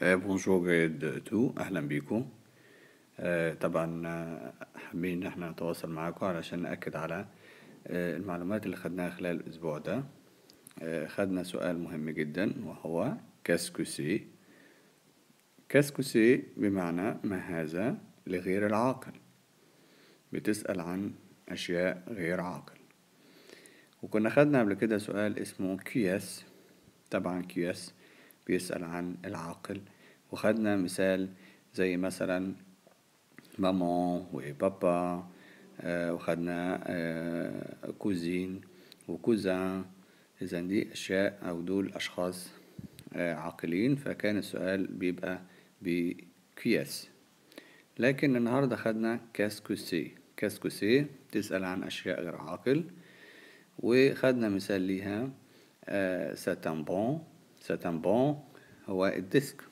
بونجور جريد 2 اهلا بيكم آه، طبعا آه، حابين ان احنا نتواصل معاكم علشان نأكد على آه، المعلومات اللي خدناها خلال الاسبوع ده خدنا سؤال مهم جدا وهو كاسكو سي كاسكو سي بمعنى ما هذا لغير العاقل بتسأل عن أشياء غير عاقل وكنا خدنا قبل كده سؤال اسمه كياس طبعا كياس بيسأل عن العاقل وخدنا مثال زي مثلا ماما وبابا آه وخدنا آه كوزين وكوزان إذا دي أشياء أو دول أشخاص آه عاقلين فكان السؤال بيبقى بكياس لكن النهاردة خدنا كاسكوسي كاسكوسي تسأل عن أشياء غير عاقل وخدنا مثال ليها ساتان بون ساتان بون هو الديسك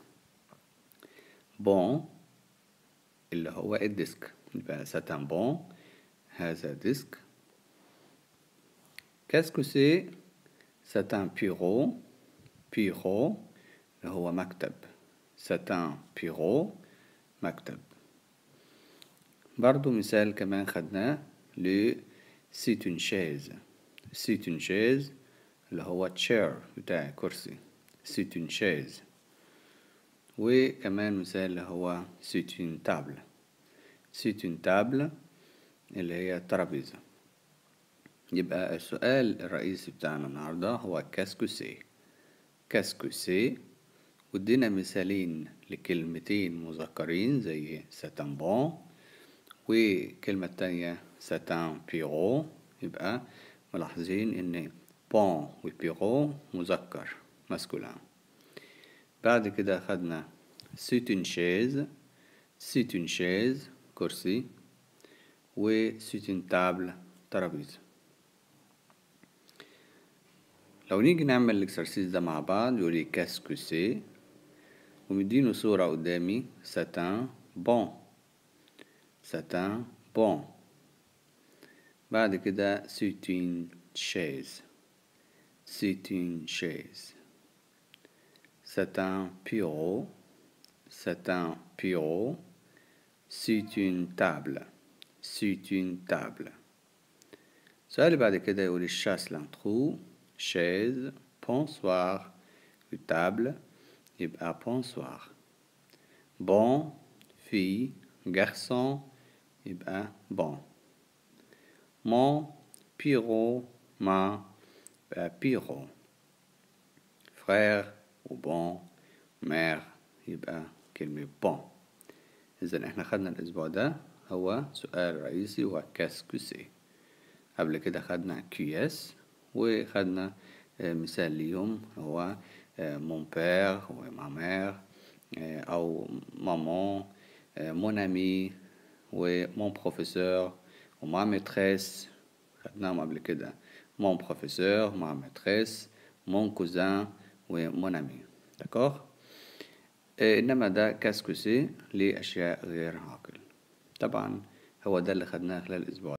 بون اللي هو الديسك يبقى ساتان بون هذا ديسك كاسكو سي ساتان بيرو بيرو اللي هو مكتب ساتان بيرو مكتب برضو مثال كمان خدناه ل سيت اون شيز سيت اون شيز اللي هو تشير بتاع كرسي سيت اون شيز وكمان مثال اللي هو سيت اون تابل سيت اون تابل اللي هي الترابيزة يبقى السؤال الرئيسي بتاعنا النهاردة هو كاسكو سي كاسكو سي ودينا مثالين لكلمتين مذكرين زي ساتان بون وكلمة تانية ساتان بيرو يبقى ملاحظين ان بون وبيرو مذكر ماسكولان بعد كده خدنا سيت اون شيز سيت اون شيز كرسي و سيت اون تابل ترابيزة لو نيجي نعمل الاكسرسيس ده مع بعض يقولي كاسكو سي ومدينه صورة قدامي ساتان بون ساتان بون بعد كده سيت اون شيز سيت اون شيز C'est un bureau. C'est un bureau. C'est une table. C'est une table. السؤال اللي بعد كده يقول الشاس لانترو chaise bonsoir table يبقى bonsoir bon fille garçon يبقى bon mon bureau ma bureau frère وبون مير يبقى كلمة بون إذا احنا خدنا الأسبوع ده هو سؤال رئيسي هو كاسكوسي قبل كده خدنا كياس وخدنا مثال ليهم هو مون بير وما مير أو مامان مون أمي ومون بروفيسور وما ميتريس خدناهم قبل كده مون بروفيسور ما ميتريس مون كوزان ومون امي داكوغ انما ده كاسكوسي لاشياء غير عاقل طبعا هو ده اللي خدناه خلال الاسبوع